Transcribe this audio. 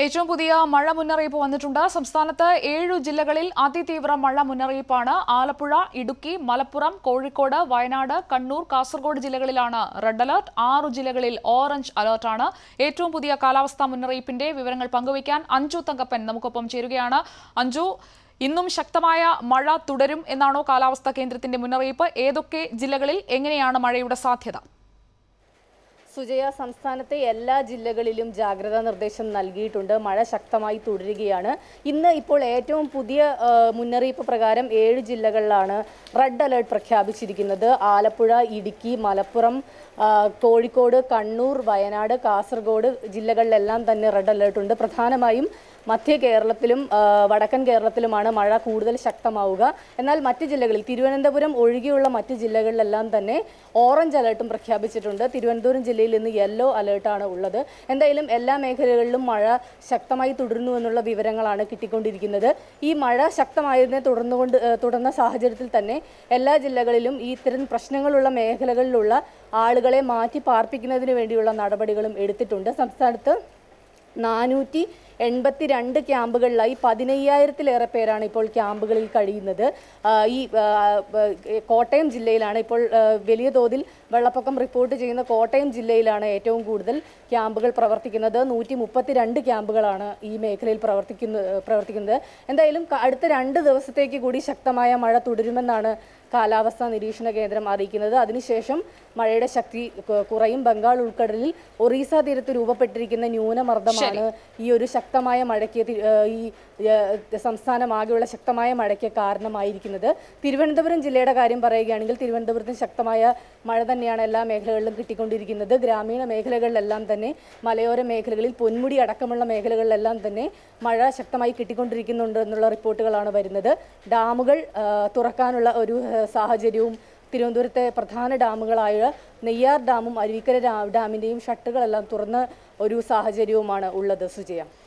ഏറ്റവും പുതിയ മഴ മുന്നറിയിപ്പ് വന്നിട്ടുണ്ട് സംസ്ഥാനത്ത് ഏഴു ജില്ലകളിൽ അതിതീവ്ര മഴ മുന്നറിയിപ്പാണ് ആലപ്പുഴ ഇടുക്കി മലപ്പുറം കോഴിക്കോട് വയനാട് കണ്ണൂർ കാസർഗോഡ് ജില്ലകളിലാണ് റെഡ് അലർട്ട് ആറു ജില്ലകളിൽ ഓറഞ്ച് അലർട്ടാണ് ഏറ്റവും പുതിയ കാലാവസ്ഥാ മുന്നറിയിപ്പിന്റെ വിവരങ്ങൾ പങ്കുവയ്ക്കാൻ അഞ്ജു തങ്കപ്പൻ നമുക്കൊപ്പം ചേരുകയാണ് അഞ്ജു ഇന്നും ശക്തമായ മഴ തുടരും എന്നാണോ കാലാവസ്ഥാ കേന്ദ്രത്തിന്റെ മുന്നറിയിപ്പ് ഏതൊക്കെ ജില്ലകളിൽ എങ്ങനെയാണ് മഴയുടെ സാധ്യത സുജയ സംസ്ഥാനത്തെ എല്ലാ ജില്ലകളിലും ജാഗ്രതാ നിർദ്ദേശം നൽകിയിട്ടുണ്ട് മഴ ശക്തമായി തുടരുകയാണ് ഇന്ന് ഇപ്പോൾ ഏറ്റവും പുതിയ ആ, മുന്നറിയിപ്പ് പ്രകാരം ഏഴ് ജില്ലകളിലാണ് റെഡ് അലേർട്ട് പ്രഖ്യാപിച്ചിരിക്കുന്നത് ആലപ്പുഴ ഇടുക്കി മലപ്പുറം ആ, കോഴിക്കോട് കണ്ണൂർ വയനാട് കാസർഗോഡ് ജില്ലകളിലെല്ലാം തന്നെ റെഡ് അലേർട്ട് ഉണ്ട് പ്രധാനമായും മധ്യ കേരളത്തിലും ആ, വടക്കൻ കേരളത്തിലുമാണ് മഴ കൂടുതൽ ശക്തമാവുക എന്നാൽ മറ്റ് ജില്ലകളിൽ തിരുവനന്തപുരം ഒഴികെയുള്ള മറ്റ് ജില്ലകളിലെല്ലാം തന്നെ ഓറഞ്ച് അലേർട്ടും പ്രഖ്യാപിച്ചിട്ടുണ്ട് തിരുവനന്തപുരം ജില്ലയിൽ ഇന്ന് യെല്ലോ അലേർട്ടാണ് ഉള്ളത് എന്തായാലും എല്ലാ മേഖലകളിലും മഴ ശക്തമായി തുടരുന്നു എന്നുള്ള വിവരങ്ങളാണ് കിട്ടിക്കൊണ്ടിരിക്കുന്നത് ഈ മഴ ശക്തമായതിനെ തുടർന്നുകൊണ്ട് ഏഹ്, തുടർന്ന സാഹചര്യത്തിൽ തന്നെ എല്ലാ ജില്ലകളിലും ഈ ഇത്തരം പ്രശ്നങ്ങളുള്ള മേഖലകളിലുള്ള ആളുകളെ മാറ്റി പാർപ്പിക്കുന്നതിന് വേണ്ടിയുള്ള നടപടികളും എടുത്തിട്ടുണ്ട് സംസ്ഥാനത്ത് നാനൂറ്റി എൺപത്തി രണ്ട് ക്യാമ്പുകളിലായി പതിനയ്യായിരത്തിലേറെ പേരാണ് ഇപ്പോൾ ക്യാമ്പുകളിൽ കഴിയുന്നത് ആ, ഈ ആ, ആ, കോട്ടയം ജില്ലയിലാണ് ഇപ്പോൾ ആ, വലിയ തോതിൽ വെള്ളപ്പൊക്കം റിപ്പോർട്ട് ചെയ്യുന്ന കോട്ടയം ജില്ലയിലാണ് ഏറ്റവും കൂടുതൽ ക്യാമ്പുകൾ പ്രവർത്തിക്കുന്നത് നൂറ്റി മുപ്പത്തി രണ്ട് ക്യാമ്പുകളാണ് ഈ മേഖലയിൽ പ്രവർത്തിക്കുന്ന പ്രവർത്തിക്കുന്നത് എന്തായാലും ക- അടുത്ത രണ്ട് ദിവസത്തേക്ക് കൂടി ശക്തമായ മഴ തുടരുമെന്നാണ് കാലാവസ്ഥാ നിരീക്ഷണ കേന്ദ്രം അറിയിക്കുന്നത് അതിനുശേഷം മഴയുടെ ശക്തി കു- കുറയും ബംഗാൾ ഉൾക്കടലിൽ ഒറീസ തീരത്ത് രൂപപ്പെട്ടിരിക്കുന്ന ന്യൂനമർദ്ദമാണ് ഈ ഒരു ശക്തമായ മഴയ്ക്ക് തി- ഏഹ് ഈ ഏഹ് സംസ്ഥാനമാകെയുള്ള ശക്തമായ മഴയ്ക്ക് കാരണമായിരിക്കുന്നത് തിരുവനന്തപുരം ജില്ലയുടെ കാര്യം പറയുകയാണെങ്കിൽ തിരുവനന്തപുരത്തിന് ശക്തമായ മഴ തന്നെയാണ് എല്ലാ മേഖലകളിലും കിട്ടിക്കൊണ്ടിരിക്കുന്നത് ഗ്രാമീണ മേഖലകളിലെല്ലാം തന്നെ മലയോര മേഖലകളിൽ പൊന്മുടി അടക്കമുള്ള മേഖലകളിലെല്ലാം തന്നെ മഴ ശക്തമായി കിട്ടിക്കൊണ്ടിരിക്കുന്നുണ്ട് എന്നുള്ള റിപ്പോർട്ടുകളാണ് വരുന്നത് ഡാമുകൾ ആ, തുറക്കാനുള്ള ഒരു ആ, സാഹചര്യവും തിരുവനന്തപുരത്തെ പ്രധാന ഡാമുകളായ നെയ്യാർ ഡാമും അരുവിക്കര ഡാ- ഡാമിൻ്റെയും ഷട്ടറുകളെല്ലാം തുറന്ന ഒരു സാഹചര്യവുമാണ് ഉള്ളത് സുജയ